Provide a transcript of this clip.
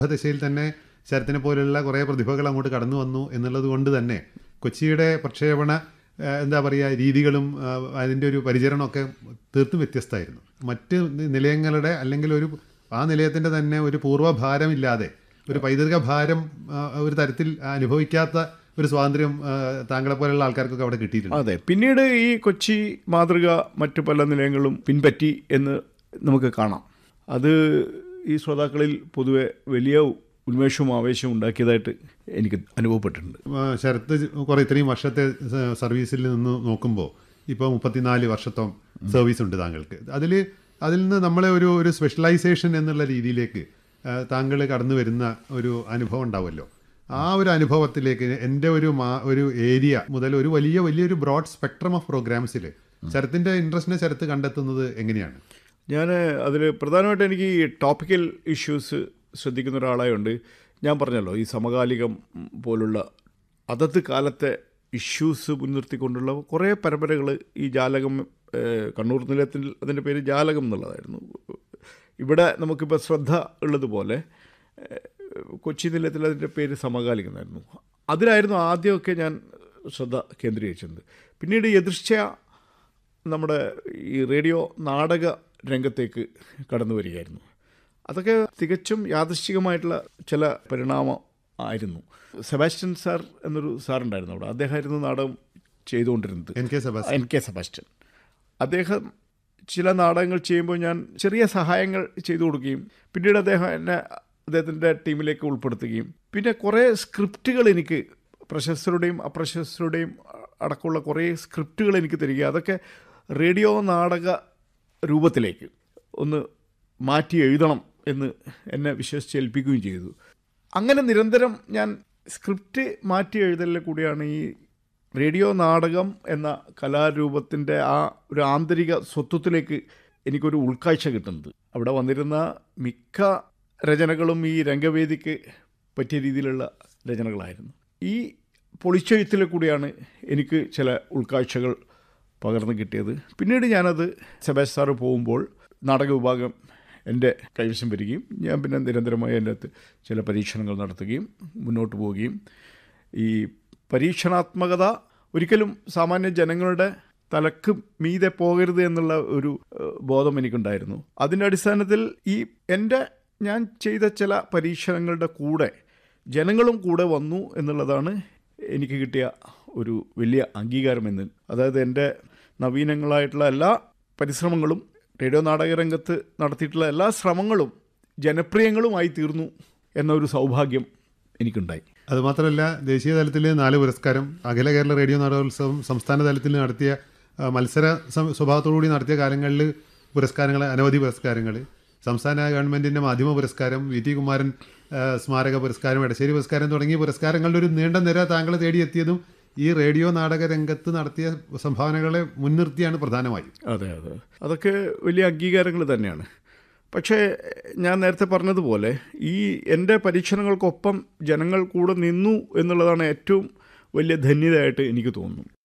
ദശയിൽ തന്നെ ശരത്തിനെ പോലുള്ള കുറേ പ്രതിഭകൾ അങ്ങോട്ട് കടന്നു വന്നു എന്നുള്ളത് കൊണ്ട് തന്നെ കൊച്ചിയുടെ പ്രക്ഷേപണ ആ, എന്താ പറയുക രീതികളും ആ, അതിൻ്റെ ഒരു പരിചരണമൊക്കെ തീർത്തും വ്യത്യസ്തമായിരുന്നു മറ്റ് നിലയങ്ങളുടെ അല്ലെങ്കിൽ ഒരു ആ നിലയത്തിൻ്റെ തന്നെ ഒരു പൂർവ്വഭാരമില്ലാതെ ഒരു പൈതൃക ഭാരം ആ, ഒരു തരത്തിൽ അനുഭവിക്കാത്ത ഒരു സ്വാതന്ത്ര്യം ആ, താങ്കളെ പോലെയുള്ള ആൾക്കാർക്കൊക്കെ അവിടെ കിട്ടിയിട്ടുണ്ട് അതെ പിന്നീട് ഈ കൊച്ചി മാതൃക മറ്റു പല നിലയങ്ങളും പിൻപറ്റി എന്ന് നമുക്ക് കാണാം അത് ഈ ശ്രോതാക്കളിൽ പൊതുവെ വലിയ ഉന്മേഷവും ആവേശവും ഉണ്ടാക്കിയതായിട്ട് എനിക്ക് അനുഭവപ്പെട്ടിട്ടുണ്ട് ആ, ശരത്ത് കുറേ ഇത്രയും വർഷത്തെ സ- സർവീസിൽ നിന്ന് നോക്കുമ്പോൾ ഇപ്പോൾ മുപ്പത്തിനാല് വർഷത്തോളം സർവീസ് ഉണ്ട് താങ്കൾക്ക് അതിൽ അതിൽ നിന്ന് നമ്മളെ ഒരു ഒരു സ്പെഷ്യലൈസേഷൻ എന്നുള്ള രീതിയിലേക്ക് താങ്കൾ കടന്നു വരുന്ന ഒരു അനുഭവം ഉണ്ടാവുമല്ലോ ആ ഒരു അനുഭവത്തിലേക്ക് എൻ്റെ ഒരു മാ ഒരു ഏരിയ മുതൽ ഒരു വലിയ വലിയൊരു ബ്രോഡ് സ്പെക്ട്രം ഓഫ് പ്രോഗ്രാംസിൽ ശരത്തിൻ്റെ ഇൻട്രസ്റ്റിനെ ശരത്ത് കണ്ടെത്തുന്നത് എങ്ങനെയാണ് ഞാൻ അതിൽ പ്രധാനമായിട്ട് എനിക്ക് ഈ ടോപ്പിക്കൽ ഇഷ്യൂസ് ശ്രദ്ധിക്കുന്ന ഒരാളായതുകൊണ്ട് ഞാൻ പറഞ്ഞല്ലോ ഈ സമകാലികം പോലുള്ള അതത് കാലത്തെ ഇഷ്യൂസ് മുൻനിർത്തിക്കൊണ്ടുള്ള കുറേ പരമ്പരകൾ ഈ ജാലകം ഏഹ്, കണ്ണൂർ നിലയത്തിൽ അതിൻ്റെ പേര് ജാലകം എന്നുള്ളതായിരുന്നു ഇവിടെ നമുക്കിപ്പോൾ ശ്രദ്ധ ഉള്ളതുപോലെ ഏഹ്, കൊച്ചി നിലയത്തിൽ അതിൻ്റെ പേര് സമകാലികം എന്നായിരുന്നു അതിലായിരുന്നു ആദ്യമൊക്കെ ഞാൻ ശ്രദ്ധ കേന്ദ്രീകരിച്ചത് പിന്നീട് എതിർച്ച നമ്മുടെ ഈ റേഡിയോ നാടക രംഗത്തേക്ക് കടന്നു വരികയായിരുന്നു അതൊക്കെ തികച്ചും യാദൃശ്ചികമായിട്ടുള്ള ചില പരിണാമം ആയിരുന്നു സെബാസ്റ്റ്യൻ സാർ എന്നൊരു സാറുണ്ടായിരുന്നു അവിടെ അദ്ദേഹമായിരുന്നു നാടകം ചെയ്തുകൊണ്ടിരുന്നത് N K Sebastian N K Sebastian അദ്ദേഹം ചില നാടകങ്ങൾ ചെയ്യുമ്പോൾ ഞാൻ ചെറിയ സഹായങ്ങൾ ചെയ്തു കൊടുക്കുകയും പിന്നീട് അദ്ദേഹം എന്നെ അദ്ദേഹത്തിൻ്റെ ടീമിലേക്ക് ഉൾപ്പെടുത്തുകയും പിന്നെ കുറേ സ്ക്രിപ്റ്റുകൾ എനിക്ക് പ്രശസ്തരുടെയും അപ്രശസ്തരുടെയും അടക്കമുള്ള കുറേ സ്ക്രിപ്റ്റുകൾ എനിക്ക് തരിക അതൊക്കെ റേഡിയോ നാടക രൂപത്തിലേക്ക് ഒന്ന് മാറ്റി എഴുതണം എന്ന് എന്നെ വിശ്വസിച്ചേൽപ്പിക്കുകയും ചെയ്തു അങ്ങനെ നിരന്തരം ഞാൻ സ്ക്രിപ്റ്റ് മാറ്റി എഴുതലിൽ കൂടിയാണ് ഈ റേഡിയോ നാടകം എന്ന കലാരൂപത്തിൻ്റെ ആ ഒരു ആന്തരിക സ്വത്വത്തിലേക്ക് എനിക്കൊരു ഉൾക്കാഴ്ച കിട്ടുന്നത് അവിടെ വന്നിരുന്ന മിക്ക രചനകളും ഈ രംഗവേദിക്ക് പറ്റിയ രീതിയിലുള്ള രചനകളായിരുന്നു ഈ പൊളിച്ചെഴുത്തിൽ കൂടിയാണ് എനിക്ക് ചില ഉൾക്കാഴ്ചകൾ പകർന്നു കിട്ടിയത് പിന്നീട് ഞാനത് സെബാസ് സാറ് പോകുമ്പോൾ നാടക വിഭാഗം എൻ്റെ കൈവശം വരികയും ഞാൻ പിന്നെ നിരന്തരമായി എൻ്റെ അകത്ത് ചില പരീക്ഷണങ്ങൾ നടത്തുകയും മുന്നോട്ട് പോവുകയും ഈ പരീക്ഷണാത്മകത ഒരിക്കലും സാമാന്യ ജനങ്ങളുടെ തലക്ക് മീതെ പോകരുത് എന്നുള്ള ഒരു ഏഹ്, ബോധം എനിക്കുണ്ടായിരുന്നു അതിൻ്റെ അടിസ്ഥാനത്തിൽ ഈ എൻ്റെ ഞാൻ ചെയ്ത ചില പരീക്ഷണങ്ങളുടെ കൂടെ ജനങ്ങളും കൂടെ വന്നു എന്നുള്ളതാണ് എനിക്ക് കിട്ടിയ ഒരു വലിയ അംഗീകാരമെന്ന് അതായത് എൻ്റെ നവീനങ്ങളായിട്ടുള്ള എല്ലാ പരിശ്രമങ്ങളും റേഡിയോ നാടക രംഗത്ത് നടത്തിയിട്ടുള്ള എല്ലാ ശ്രമങ്ങളും ജനപ്രിയങ്ങളുമായി തീർന്നു എന്നൊരു സൗഭാഗ്യം എനിക്കുണ്ടായി അതുമാത്രമല്ല ദേശീയ തലത്തിൽ നാല് പുരസ്കാരം അഖില കേരള റേഡിയോ നാടകോത്സവം സംസ്ഥാന തലത്തിൽ നടത്തിയ ആ, മത്സര സം- സ്വഭാവത്തോടുകൂടി നടത്തിയ കാലങ്ങളിൽ പുരസ്കാരങ്ങൾ അനവധി പുരസ്കാരങ്ങൾ സംസ്ഥാന ഗവൺമെൻറ്റിൻ്റെ മാധ്യമ പുരസ്കാരം വി ടി കുമാരൻ ആ, സ്മാരക പുരസ്കാരം എടശ്ശേരി പുരസ്കാരം തുടങ്ങിയ പുരസ്കാരങ്ങളുടെ ഒരു നീണ്ട നിര താങ്കൾ തേടിയെത്തിയതും ഈ റേഡിയോ നാടക രംഗത്ത് നടത്തിയ സംഭാവനകളെ മുൻനിർത്തിയാണ് പ്രധാനമായും അതെ അതെ അതൊക്കെ വലിയ അംഗീകാരങ്ങൾ തന്നെയാണ് പക്ഷേ ഞാൻ നേരത്തെ പറഞ്ഞതുപോലെ ഈ എൻ്റെ പരീക്ഷണങ്ങൾക്കൊപ്പം ജനങ്ങൾ കൂടെ നിന്നു എന്നുള്ളതാണ് ഏറ്റവും വലിയ ധന്യതയായിട്ട് എനിക്ക് തോന്നുന്നു